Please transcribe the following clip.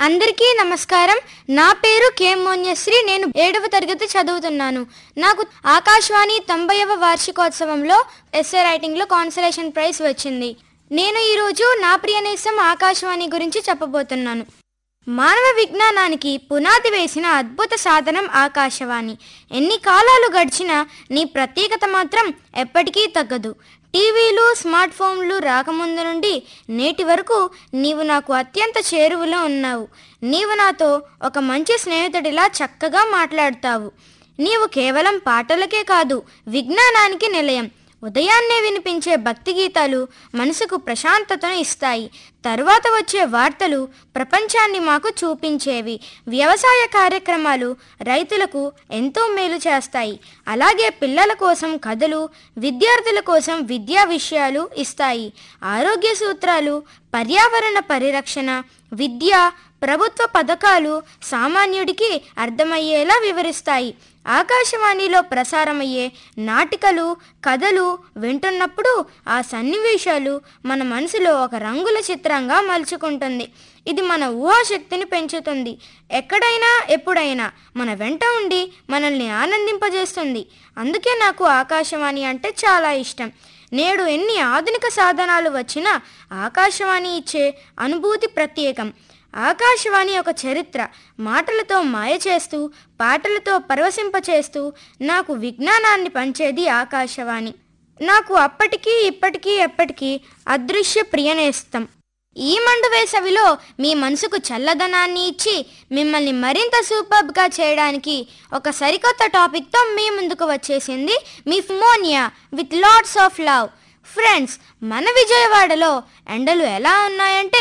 అందరికీ నమస్కారం నా పేరు కె మోన్యశ్రీ నేను ఏడవ తరగతి చదువుతున్నాను నాకు ఆకాశవాణి తొంభైవ వార్షికోత్సవంలో ఎస్ఏ రైటింగ్లో కాన్సలేషన్ ప్రైజ్ వచ్చింది నేను ఈరోజు నా ప్రియనేసం ఆకాశవాణి గురించి చెప్పబోతున్నాను మానవ విజ్ఞానానికి పునాది వేసిన అద్భుత సాధనం ఆకాశవాణి ఎన్ని కాలాలు గడిచినా నీ ప్రత్యేకత మాత్రం ఎప్పటికీ తగ్గదు టీవీలు స్మార్ట్ ఫోన్లు రాకముందు నుండి నేటి వరకు నీవు నాకు అత్యంత చేరువలో ఉన్నావు నీవు నాతో ఒక మంచి స్నేహితుడిలా చక్కగా మాట్లాడుతావు నీవు కేవలం పాటలకే కాదు విజ్ఞానానికి నిలయం ఉదయాన్నే వినిపించే భక్తి గీతాలు మనసుకు ప్రశాంతతను ఇస్తాయి తరువాత వచ్చే వార్తలు ప్రపంచాన్ని మాకు చూపించేవి వ్యవసాయ కార్యక్రమాలు రైతులకు ఎంతో మేలు చేస్తాయి అలాగే పిల్లల కోసం కథలు విద్యార్థుల కోసం విద్యా విషయాలు ఇస్తాయి ఆరోగ్య సూత్రాలు పర్యావరణ పరిరక్షణ విద్య ప్రభుత్వ పథకాలు సామాన్యుడికి అర్థమయ్యేలా వివరిస్తాయి ఆకాశవాణిలో ప్రసారమయ్యే నాటికలు కథలు వింటున్నప్పుడు ఆ సన్నివేశాలు మన మనసులో ఒక రంగుల చిత్రంగా మలుచుకుంటుంది ఇది మన ఊహాశక్తిని పెంచుతుంది ఎక్కడైనా ఎప్పుడైనా మన వెంట ఉండి మనల్ని ఆనందింపజేస్తుంది అందుకే నాకు ఆకాశవాణి అంటే చాలా ఇష్టం నేడు ఎన్ని ఆధునిక సాధనాలు వచ్చినా ఆకాశవాణి ఇచ్చే అనుభూతి ప్రత్యేకం ఆకాశవాణి ఒక చరిత్ర మాటలతో మాయ చేస్తూ పాటలతో పరవశింపచేస్తూ నాకు విజ్ఞానాన్ని పంచేది ఆకాశవాణి నాకు అప్పటికీ ఇప్పటికీ ఎప్పటికీ అదృశ్య ప్రియనేస్తం ఈ మండు వేసవిలో మీ మనసుకు చల్లదనాన్ని ఇచ్చి మిమ్మల్ని మరింత సూపర్బ్గా చేయడానికి ఒక సరికొత్త టాపిక్తో మీ ముందుకు వచ్చేసింది మీ Monia with lots of love friends మన విజయవాడలో ఎండలు ఎలా ఉన్నాయంటే